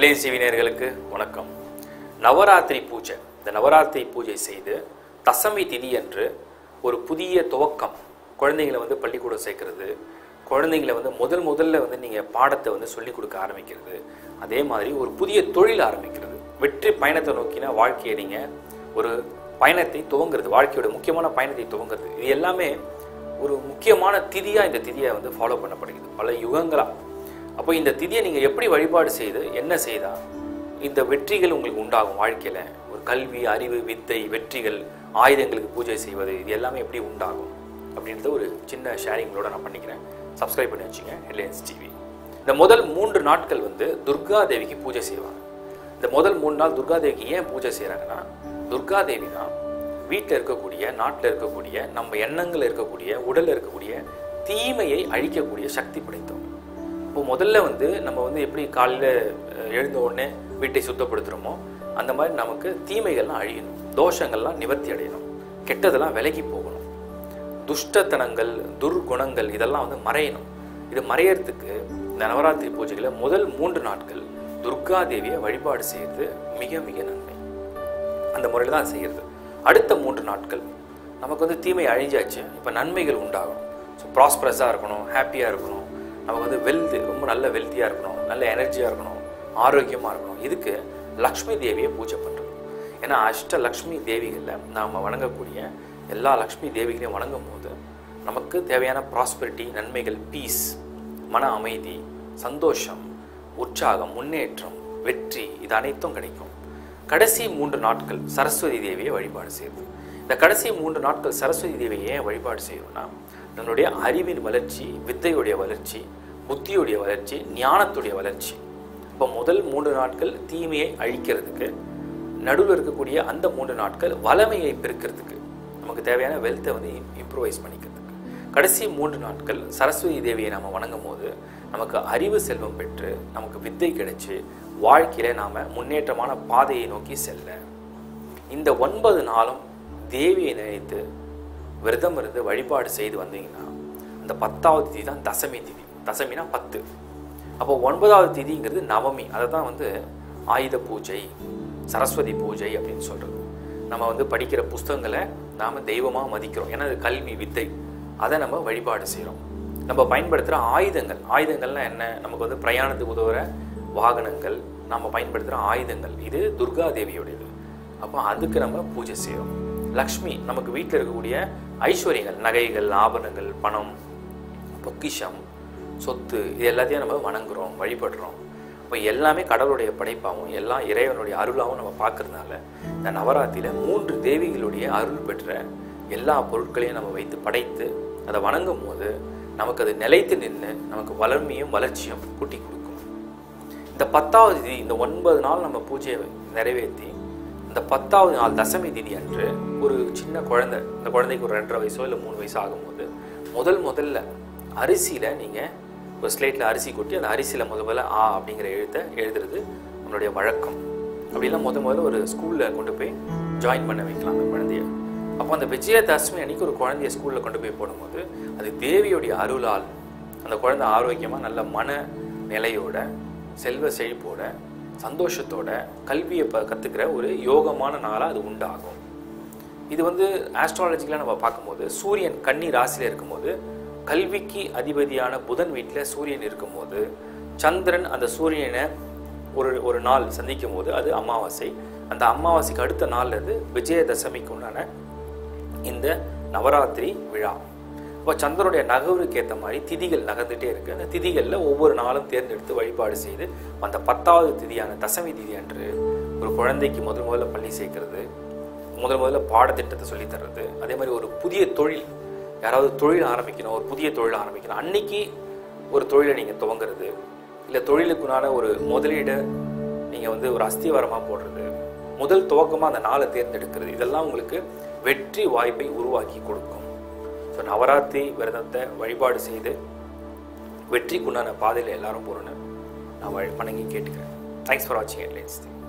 headlines TV நேயர்களுக்கு வணக்கம் நவராத்திரி பூஜை இந்த நவராத்திரி பூஜை செய்து தசமி திதி அன்று ஒரு புதிய துவக்கம் குழந்தைங்களை வந்து பள்ளிக்கூடம் சேர்க்கறது குழந்தைங்களை வந்து முதல் முதல்ல வந்து நீங்கள் பாடத்தை வந்து சொல்லிக் கொடுக்க ஆரம்பிக்கிறது அதே மாதிரி ஒரு புதிய தொழில் ஆரம்பிக்கிறது வெற்றி பயணத்தை நோக்கின வாழ்க்கையை நீங்கள் ஒரு பயணத்தை துவங்குறது வாழ்க்கையோட முக்கியமான பயணத்தை துவங்குறது இது எல்லாமே ஒரு முக்கியமான திதியாக இந்த திதியை வந்து ஃபாலோ பண்ணப்படுகிறது பல யுகங்களாக அப்போ இந்த திதியை நீங்கள் எப்படி வழிபாடு செய்து என்ன செய்தால் இந்த வெற்றிகள் உங்களுக்கு உண்டாகும் வாழ்க்கையில் ஒரு கல்வி அறிவு வித்தை வெற்றிகள் ஆயுதங்களுக்கு பூஜை செய்வது இது எல்லாமே எப்படி உண்டாகும் அப்படின்றத ஒரு சின்ன ஷேரிங்களோட நான் பண்ணிக்கிறேன் சப்ஸ்கிரைப் பண்ணி வச்சுங்க ஹெட்லைன்ஸ் டிவி இந்த முதல் மூன்று நாட்கள் வந்து துர்கா தேவிக்கு பூஜை செய்வாங்க இந்த முதல் மூணு நாள் துர்கா தேவிக்கு ஏன் பூஜை செய்கிறாங்கன்னா துர்கா தேவி தான் வீட்டில் இருக்கக்கூடிய நாட்டில் இருக்கக்கூடிய நம்ம எண்ணங்களில் இருக்கக்கூடிய உடலில் இருக்கக்கூடிய தீமையை அழிக்கக்கூடிய சக்தி படைத்தவங்க இப்போ முதல்ல வந்து நம்ம வந்து எப்படி காலையில் எழுந்த உடனே வீட்டை சுத்தப்படுத்துகிறோமோ அந்த மாதிரி நமக்கு தீமைகள்லாம் அழியணும் தோஷங்கள்லாம் நிவர்த்தி அடையணும் கெட்டதெல்லாம் விலகி போகணும் துஷ்டத்தனங்கள் துர்குணங்கள் இதெல்லாம் வந்து மறையணும் இது மறையறதுக்கு இந்த நவராத்திரி பூஜைகளை முதல் மூன்று நாட்கள் துர்கா தேவியை வழிபாடு செய்கிறது மிக மிக நன்மை அந்த முறையில் தான் செய்கிறது அடுத்த மூன்று நாட்கள் நமக்கு வந்து தீமை அழிஞ்சாச்சு இப்போ நன்மைகள் உண்டாகும் ஸோ ப்ராஸ்பரஸாக இருக்கணும் ஹாப்பியாக இருக்கணும் நமக்கு வந்து வெல்த் ரொம்ப நல்ல வெல்த்தியாக இருக்கணும் நல்ல எனர்ஜியாக இருக்கணும் ஆரோக்கியமாக இருக்கணும் இதுக்கு லக்ஷ்மி தேவியை பூஜை பண்ணுறது ஏன்னா அஷ்ட லக்ஷ்மி தேவிகளில் நாம் வணங்கக்கூடிய எல்லா லக்ஷ்மி தேவிகளையும் வணங்கும் போது நமக்கு தேவையான ப்ராஸ்பரிட்டி நன்மைகள் பீஸ் மன அமைதி சந்தோஷம் உற்சாகம் முன்னேற்றம் வெற்றி இது அனைத்தும் கிடைக்கும் கடைசி மூன்று நாட்கள் சரஸ்வதி தேவியை வழிபாடு செய்யுது இந்த கடைசி மூன்று நாட்கள் சரஸ்வதி தேவியை ஏன் வழிபாடு செய்யணும்னா நம்மளுடைய அறிவின் வளர்ச்சி வித்தையுடைய வளர்ச்சி புத்தியுடைய வளர்ச்சி ஞானத்துடைய வளர்ச்சி இப்போ முதல் மூன்று நாட்கள் தீமையை அழிக்கிறதுக்கு நடுவில் இருக்கக்கூடிய அந்த மூன்று நாட்கள் வளமையை பெருக்கிறதுக்கு நமக்கு தேவையான வெல்த்தை வந்து இம்ப்ரூவைஸ் பண்ணிக்கிறதுக்கு கடைசி மூன்று நாட்கள் சரஸ்வதி தேவியை நாம் வணங்கும் போது நமக்கு அறிவு செல்வம் பெற்று நமக்கு வித்தை கிடைச்சு வாழ்க்கையில நாம் முன்னேற்றமான பாதையை நோக்கி செல்ல இந்த ஒன்பது நாளும் தேவியை நினைத்து விரதம் இருந்து வழிபாடு செய்து வந்தீங்கன்னா அந்த பத்தாவது திதி தான் தசமி திதி தசமினா பத்து அப்போ ஒன்பதாவது திதிங்கிறது நவமி அதை தான் வந்து ஆயுத பூஜை சரஸ்வதி பூஜை அப்படின்னு சொல்கிறது நம்ம வந்து படிக்கிற புஸ்தகங்களை நாம் தெய்வமாக மதிக்கிறோம் ஏன்னா அது கல்வி வித்தை அதை நம்ம வழிபாடு செய்கிறோம் நம்ம பயன்படுத்துகிற ஆயுதங்கள் ஆயுதங்கள்லாம் என்ன நமக்கு வந்து பிரயாணத்துக்கு உதவுற வாகனங்கள் நம்ம பயன்படுத்துகிற ஆயுதங்கள் இது துர்கா தேவியோடையது அப்போ அதுக்கு நம்ம பூஜை செய்கிறோம் லக்ஷ்மி நமக்கு வீட்டில் இருக்கக்கூடிய ஐஸ்வர்யங்கள் நகைகள் ஆபரணங்கள் பணம் பொக்கிஷம் சொத்து இது எல்லாத்தையும் நம்ம வணங்குறோம் வழிபடுறோம் இப்போ எல்லாமே கடவுளுடைய படைப்பாகவும் எல்லாம் இறைவனுடைய அருளாகவும் நம்ம பார்க்கறதுனால இந்த நவராத்திரியில் மூன்று தேவிகளுடைய அருள் பெற்ற எல்லா பொருட்களையும் நம்ம வைத்து படைத்து அதை வணங்கும் போது நமக்கு அது நிலைத்து நின்று நமக்கு வளர்மையும் வளர்ச்சியும் கூட்டி கொடுக்கும் இந்த பத்தாவது திதி இந்த ஒன்பது நாள் நம்ம பூஜையை நிறைவேற்றி இந்த பத்தாவது நாள் தசமி திதி அன்று ஒரு சின்ன குழந்தை இந்த குழந்தைக்கு ஒரு ரெண்டரை வயசோ இல்லை மூணு வயசோ ஆகும்போது முதல் முதல்ல அரிசியில் நீங்கள் ஒரு ஸ்லேட்டில் அரிசி கொட்டி அந்த அரிசியில் முத முதல்ல ஆ அப்படிங்கிற எழுத்தை எழுதுறது நம்மளுடைய வழக்கம் அப்படிலாம் முத முதல்ல ஒரு ஸ்கூலில் கொண்டு போய் ஜாயின் பண்ண வைக்கலாம் அந்த குழந்தைய அப்போ அந்த விஜயதசமி அன்னைக்கு ஒரு குழந்தைய ஸ்கூலில் கொண்டு போய் போடும்போது அது தேவியுடைய அருளால் அந்த குழந்தை ஆரோக்கியமாக நல்ல மன நிலையோட செல்வ செழிப்போட சந்தோஷத்தோட கல்வியை ப கற்றுக்கிற ஒரு யோகமான நாளாக அது உண்டாகும் இது வந்து ஆஸ்ட்ராலஜிக்கலாக நம்ம பார்க்கும்போது சூரியன் கன்னி ராசியில் இருக்கும்போது கல்விக்கு அதிபதியான புதன் வீட்டில் சூரியன் இருக்கும்போது சந்திரன் அந்த சூரியனை ஒரு ஒரு நாள் சந்திக்கும் போது அது அமாவாசை அந்த அமாவாசைக்கு அடுத்த நாள்ல இருந்து விஜயதசமிக்கு உண்டான இந்த நவராத்திரி விழா இப்போ சந்திரனுடைய நகருக்கு ஏற்ற மாதிரி திதிகள் நகர்ந்துட்டே இருக்கு அந்த திதிகளில் ஒவ்வொரு நாளும் தேர்ந்தெடுத்து வழிபாடு செய்து அந்த பத்தாவது திதியான தசமி திதி அன்று ஒரு குழந்தைக்கு முதல் முதல்ல பள்ளி சேர்க்கறது முதல் முதல்ல பாடத்திட்டத்தை சொல்லித் தர்றது அதே மாதிரி ஒரு புதிய தொழில் யாராவது தொழில் ஆரம்பிக்கணும் ஒரு புதிய தொழில் ஆரம்பிக்கணும் அன்னைக்கு ஒரு தொழிலை நீங்கள் துவங்குறது இல்லை தொழிலுக்குனான ஒரு முதலீடை நீங்கள் வந்து ஒரு அஸ்திவாரமாக போடுறது முதல் துவக்கமாக அந்த நாளை தேர்ந்தெடுக்கிறது இதெல்லாம் உங்களுக்கு வெற்றி வாய்ப்பை உருவாக்கி கொடுக்கும் ஸோ நவராத்திரி விரதத்தை வழிபாடு செய்து வெற்றிக்குண்டான பாதையில் எல்லாரும் போகணுன்னு நான் வழி- வணங்கி கேட்டுக்கிறேன் தேங்க்ஸ் ஃபார் வாட்சிங் ஹெட்லைன்ஸ்